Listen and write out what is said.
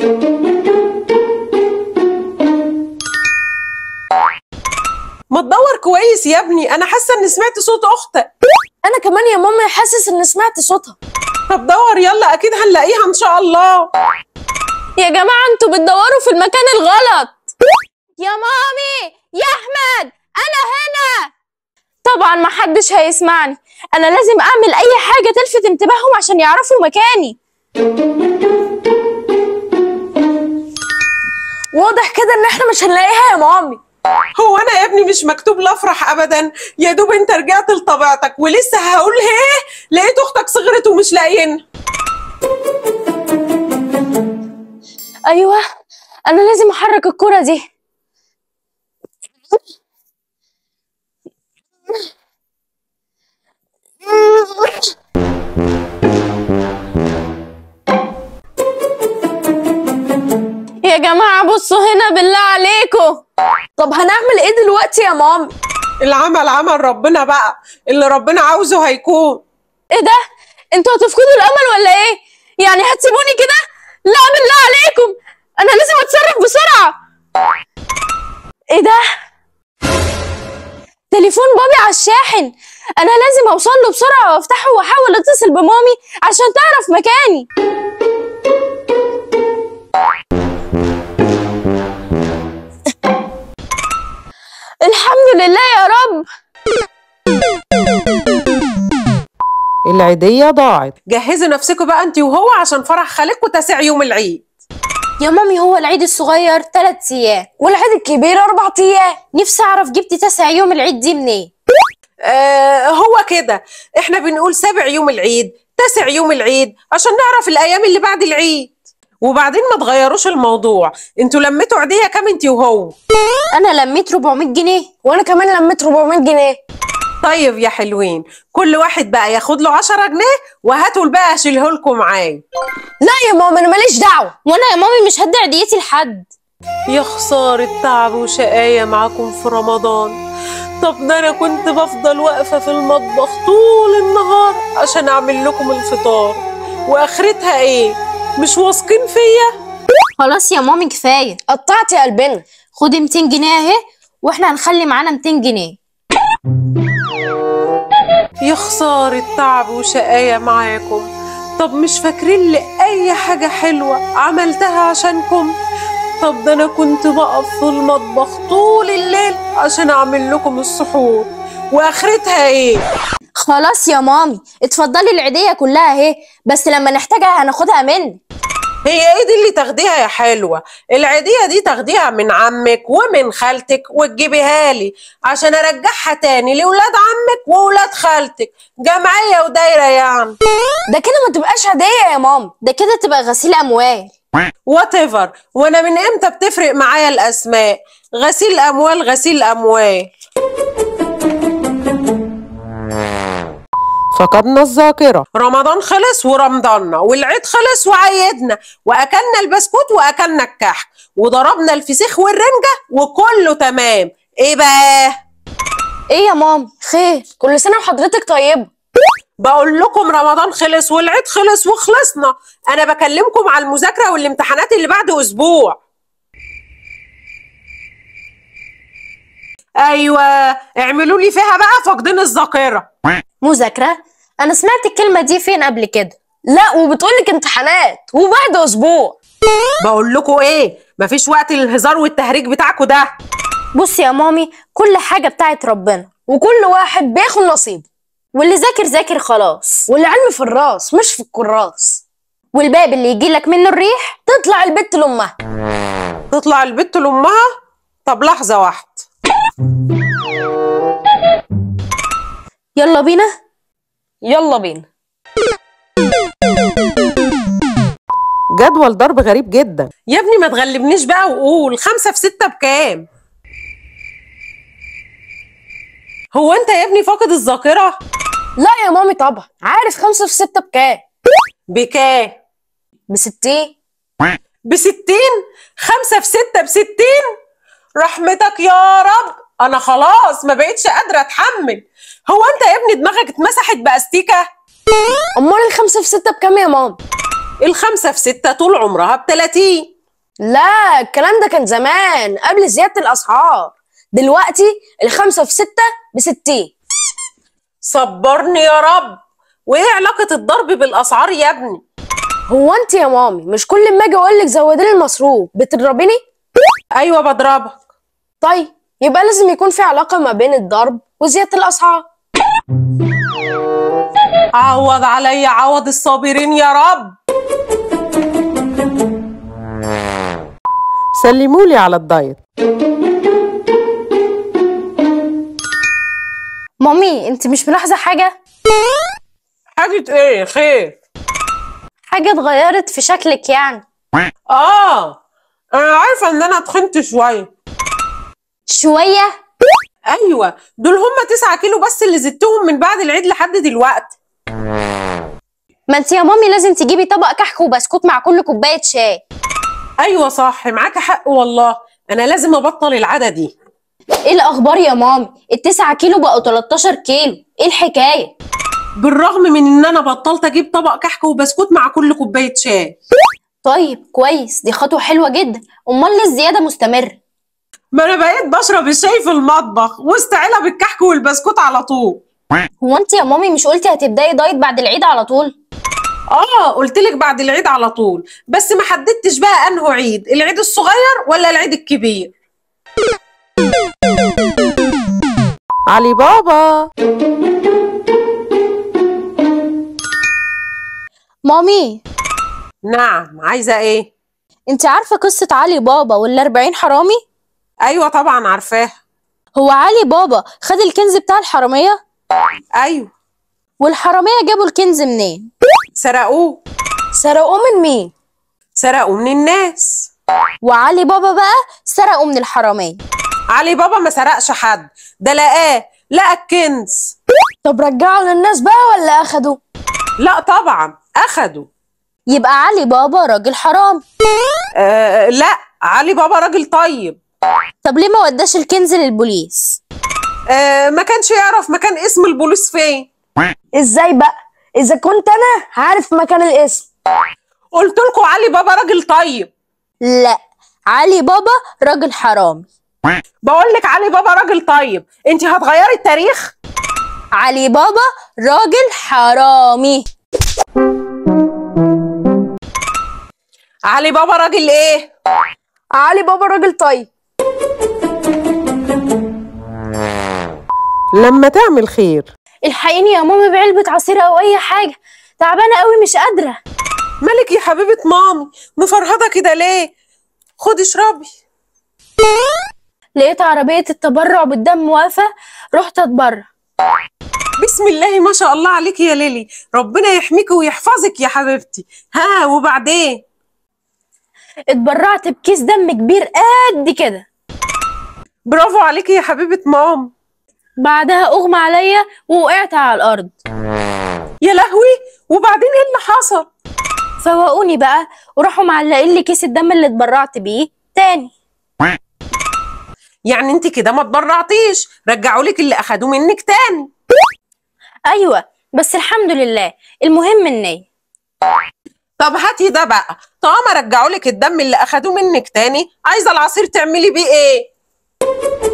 ما تدور كويس يا ابني انا حاسه اني سمعت صوت اختك انا كمان يا ماما حاسس اني سمعت صوتها طب دور يلا اكيد هنلاقيها ان شاء الله يا جماعه انتوا بتدوروا في المكان الغلط يا مامي يا احمد انا هنا طبعا ما حدش هيسمعني انا لازم اعمل اي حاجه تلفت انتباههم عشان يعرفوا مكاني واضح كده ان احنا مش هنلاقيها يا مامي هو انا يا ابني مش مكتوب لا افرح ابدا يا دوب انت رجعت لطبيعتك ولسه هقول هيه لقيت اختك صغرت ومش لاقيين ايوه انا لازم احرك الكرة دي يا جماعة بصوا هنا بالله عليكم طب هنعمل ايه دلوقتي يا مامي العمل عمل ربنا بقى اللي ربنا عاوزه هيكون ايه ده انتوا هتفقدوا الامل ولا ايه يعني هتسيبوني كده لا بالله عليكم انا لازم اتصرف بسرعه ايه ده تليفون بابي على الشاحن انا لازم اوصل له بسرعه وافتحه واحاول اتصل بمامي عشان تعرف مكاني الحمد لله يا رب العيدية ضاعت جهزوا نفسكم بقى انت وهو عشان فرح خالك وتاسع يوم العيد يا مامي هو العيد الصغير تلات ايام والعيد الكبير اربع ايام نفسي اعرف جبتي تسع يوم العيد دي منين آه هو كده احنا بنقول سابع يوم العيد تاسع يوم العيد عشان نعرف الايام اللي بعد العيد وبعدين ما تغيروش الموضوع انتوا لميتوا عيدية كام انت وهو انا لميت 400 جنيه وانا كمان لميت 400 جنيه طيب يا حلوين كل واحد بقى ياخد له 10 جنيه وهاتوا الباقي اشيله لكم معايا لا يا ماما انا ماليش دعوه وانا يا مامي مش هدي عيديتي لحد يا خسارة تعب وشقاية معاكم في رمضان طب ده أنا كنت بفضل واقفة في المطبخ طول النهار عشان أعمل لكم الفطار وآخرتها إيه؟ مش واثقين فيا؟ خلاص يا مامي كفايه قطعتي قلبنا خدي 200 جنيه اهي واحنا هنخلي معانا 200 جنيه يا خسارة تعب وشقاية معاكم طب مش فاكرين لي أي حاجة حلوة عملتها عشانكم؟ طب ده أنا كنت بقف في المطبخ طول الليل عشان أعمل لكم السحور وآخرتها إيه؟ خلاص يا مامي اتفضلي العيديه كلها اهي بس لما نحتاجها هناخدها منك هي ايه دي اللي تاخديها يا حلوة العيدية دي تاخديها من عمك ومن خالتك وتجيبيها لي عشان ارجعها تاني لولاد عمك وولاد خالتك جمعية ودايرة يعني ده كده ما تبقاش هديه يا ماما ده كده تبقى غسيل اموال وات ايفر وانا من امتى بتفرق معايا الاسماء غسيل اموال غسيل اموال فقدنا الذاكرة رمضان خلص ورمضاننا والعيد خلص وعيدنا وأكلنا البسكوت وأكلنا الكحك وضربنا الفسيخ والرنجة وكله تمام إيه بقى؟ ايه يا ماما خير كل سنه وحضرتك طيبه بقول لكم رمضان خلص والعيد خلص وخلصنا أنا بكلمكم على المذاكرة والامتحانات اللي بعد أسبوع أيوة اعملوا لي فيها بقى فاقدين الذاكرة مذاكره انا سمعت الكلمه دي فين قبل كده لا وبتقولك امتحانات وبعد اسبوع بقول لكم ايه مفيش وقت للهزار والتهريج بتاعكم ده بصي يا مامي كل حاجه بتاعت ربنا وكل واحد بياخد نصيبه واللي ذاكر ذاكر خلاص والعلم في الراس مش في الكراس والباب اللي يجيلك منه الريح تطلع البت لامها تطلع البت لامها طب لحظه واحده يلا بينا يلا بينا جدول ضرب غريب جدا يا ابني ما تغلبنيش بقى وقول خمسة في ستة بكام هو انت يا ابني فاقد الذاكرة لا يا مامي طبعا عارف خمسة في ستة بكام بكام بستين بستين خمسة في ستة بستين رحمتك يا رب انا خلاص ما بقتش قادرة اتحمل هو انت يا ابني دماغك اتمسحت باستيكة امال الخمسة في ستة بكام يا ماما الخمسة في ستة طول عمرها بتلاتين لا الكلام ده كان زمان قبل زيادة الأسعار دلوقتي الخمسة في ستة بستين صبرني يا رب وايه علاقة الضرب بالاسعار يا ابني هو انت يا مامي مش كل ما اجي اقول لك زودي لي المصروف بتضربيني ايوه بضربك طيب يبقى لازم يكون في علاقة ما بين الضرب وزيادة الأسعار عوض عليا عوض الصابرين يا رب سلمولي على الدايت مامي انت مش ملاحظة حاجة حاجة ايه خير حاجة اتغيرت في شكلك يعني اه انا عارفة ان انا تخنت شوية شوية ايوه دول هما تسعة كيلو بس اللي زدتهم من بعد العيد لحد دلوقتي ما انت يا مامي لازم تجيبي طبق كحك وبسكوت مع كل كوباية شاي ايوه صح معاك حق والله انا لازم ابطل العادة دي ايه الاخبار يا مامي التسعة كيلو بقوا 13 كيلو ايه الحكاية بالرغم من ان انا بطلت اجيب طبق كحك وبسكوت مع كل كوباية شاي طيب كويس دي خطوة حلوة جدا امال ليه الزيادة مستمرة ما انا بقيت بشرب الشاي في المطبخ وسط علب الكحك والبسكوت على طول هو انت يا مامي مش قلتي هتبداي دايت بعد العيد على طول اه قلت لك بعد العيد على طول بس ما حددتش بقى انه عيد العيد الصغير ولا العيد الكبير علي بابا مامي نعم عايزة ايه انت عارفة قصة علي بابا والأربعين حرامي ايوه طبعا عارفاها هو علي بابا خد الكنز بتاع الحرامية ايوه والحرامية جابوا الكنز منين سرقوه سرقوه من مين؟ سرقوه من الناس وعلي بابا بقى سرقوا من الحرامية علي بابا ما سرقش حد ده لقاه لقى الكنز طب رجعوا للناس بقى ولا أخدوا؟ لا طبعا اخده يبقى علي بابا راجل حرام آه لا علي بابا راجل طيب طب ليه ما وداش الكنز للبوليس آه ما كانش يعرف مكان اسم البوليس فين ازاي بقى؟ إذا كنت أنا عارف مكان الاسم قلت لكم علي بابا راجل طيب لا علي بابا راجل حرامي بقول لك علي بابا راجل طيب انت هتغيري التاريخ علي بابا راجل حرامي علي بابا راجل ايه علي بابا راجل طيب لما تعمل خير الحقيني يا ماما بعلبة عصير أو أي حاجة تعبانة قوي مش قادرة مالك يا حبيبة مامي مفرهدة كده ليه خدي اشربي لقيت عربية التبرع بالدم واقفة رحت أتبرع بسم الله ما شاء الله عليكي يا ليلي ربنا يحميكي ويحفظك يا حبيبتي ها وبعدين اتبرعت بكيس دم كبير قد كده برافو عليكي يا حبيبة مام بعدها أغمى عليا ووقعت على الأرض يا لهوي وبعدين ايه اللي حصل فوقوني بقى وراحوا معلقين لي كيس الدم اللي اتبرعت بيه تاني يعني انت كده ما اتبرعتيش رجعوا لك اللي اخدوه منك تاني أيوة بس الحمد لله المهم النية طب هاتي ده بقى طالما رجعوا لك الدم اللي اخدوه منك تاني عايزه العصير تعملي بيه ايه